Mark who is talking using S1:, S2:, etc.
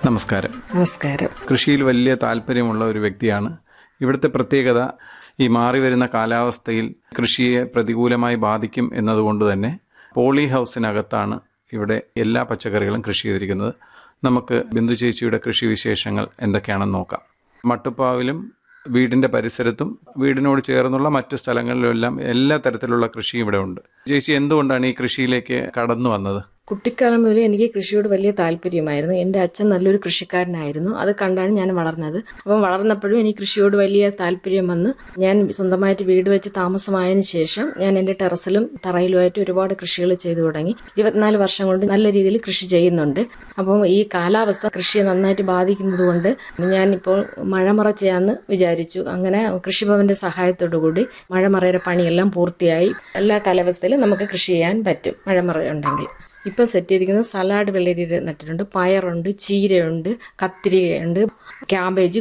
S1: നമസ്കാരം
S2: നമസ്കാരം
S1: കൃഷിയിൽ വലിയ താല്പര്യമുള്ള ഒരു വ്യക്തിയാണ് ഇവിടുത്തെ പ്രത്യേകത ഈ മാറി വരുന്ന കാലാവസ്ഥയിൽ കൃഷിയെ പ്രതികൂലമായി ബാധിക്കും എന്നതുകൊണ്ട് തന്നെ പോളി ഹൗസിനകത്താണ് ഇവിടെ എല്ലാ പച്ചക്കറികളും കൃഷി ചെയ്തിരിക്കുന്നത് നമുക്ക് ബിന്ദു ചേച്ചിയുടെ കൃഷി വിശേഷങ്ങൾ എന്തൊക്കെയാണെന്ന് നോക്കാം മട്ടുപ്പാവിലും വീടിന്റെ പരിസരത്തും വീടിനോട് ചേർന്നുള്ള മറ്റു സ്ഥലങ്ങളിലും എല്ലാം എല്ലാ തരത്തിലുള്ള കൃഷിയും ഇവിടെ ഉണ്ട് ചേച്ചി എന്തുകൊണ്ടാണ് ഈ കൃഷിയിലേക്ക് കടന്നു വന്നത്
S2: കുട്ടിക്കാലം മുതലേ എനിക്ക് കൃഷിയോട് വലിയ താല്പര്യമായിരുന്നു എൻ്റെ അച്ഛൻ നല്ലൊരു കൃഷിക്കാരനായിരുന്നു അത് കണ്ടാണ് ഞാൻ വളർന്നത് അപ്പം വളർന്നപ്പോഴും എനിക്ക് കൃഷിയോട് വലിയ താല്പര്യം വന്ന് ഞാൻ സ്വന്തമായിട്ട് വീട് വെച്ച് താമസമായതിനു ശേഷം ഞാൻ എൻ്റെ ടെറസിലും തറയിലുമായിട്ട് ഒരുപാട് കൃഷികൾ ചെയ്തു തുടങ്ങി ഇരുപത്തിനാല് വർഷം കൊണ്ട് നല്ല രീതിയിൽ കൃഷി ചെയ്യുന്നുണ്ട് അപ്പം ഈ കാലാവസ്ഥ കൃഷിയെ നന്നായിട്ട് ബാധിക്കുന്നത് കൊണ്ട് ഞാനിപ്പോൾ മഴമറ ചെയ്യാമെന്ന് വിചാരിച്ചു അങ്ങനെ കൃഷിഭവന്റെ സഹായത്തോടു കൂടി മഴമറയുടെ പണിയെല്ലാം പൂർത്തിയായി എല്ലാ കാലാവസ്ഥയിലും നമുക്ക് കൃഷി ചെയ്യാൻ പറ്റും മഴമറ ഉണ്ടെങ്കിൽ ഇപ്പം സെറ്റ് ചെയ്തിരിക്കുന്നത് സലാഡ് വെള്ളരി നട്ടിട്ടുണ്ട് പയറുണ്ട് ചീരയുണ്ട് കത്തിരിയുണ്ട് ക്യാബേജ്